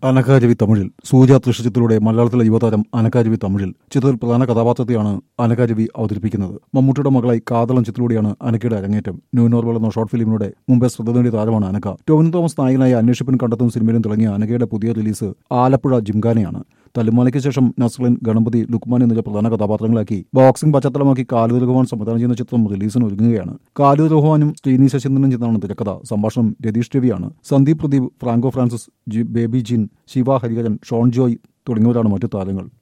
അനക്കാരവി തമിഴിൽ സൂര്യ ദൃശ്യത്തിലൂടെ മലയാളത്തിലെ യുവതാരം അനക്കാരവി തമിഴിൽ ചിത്രത്തിൽ പ്രധാന കഥാപാത്രത്തെയാണ് അനക്കാരവി അവതരിപ്പിക്കുന്നത് മമ്മൂട്ടിയുടെ മകളായി കാതളം ചിത്രത്തിലൂടെയാണ് അനക്കയുടെ അരങ്ങേറ്റം ന്യൂ നോർവൽ എന്ന ഷോർട്ട് ഫിലിമിലൂടെ മുമ്പേ ശ്രദ്ധ നേടിയ താരമാണ് അനക്ക ടോവിൻ തോമസ് നായകനായ അന്വേഷിപ്പൻ കണ്ടെത്തും സിനിമയിലും തിളങ്ങിയ അനക്കയുടെ പുതിയ റിലീസ് ആലപ്പുഴ ജിംഖാനയാണ് തല്ലുമാലയ്ക്ക് ശേഷം നസ്ലിൻ ഗണപതി ലുക്മാൻ എന്നിവരെ പ്രധാന കഥാപാത്രങ്ങളാക്കി ബോക്സിംഗ് പശ്ചാത്തലമാക്കി കാലു റഹ്മാൻ സംവിധാനം ചെയ്യുന്ന ചിത്രം റിലീസിന് ഒരുങ്ങുകയാണ് കാലു റഹ്മാനും ശ്രീനി ശശീന്ദ്രനും ചിത്രമാണ് തിരക്കഥ സംഭാഷണം രതീഷ് രവിയാണ് സന്ദീപ് പ്രദീപ് ഫ്രാങ്കോ ഫ്രാൻസിസ് ജി- ബേബി ജീൻ ശിവ ഹരിഹരൻ ഷോൺ ജോയ് തുടങ്ങിയവരാണ് മറ്റു താരങ്ങൾ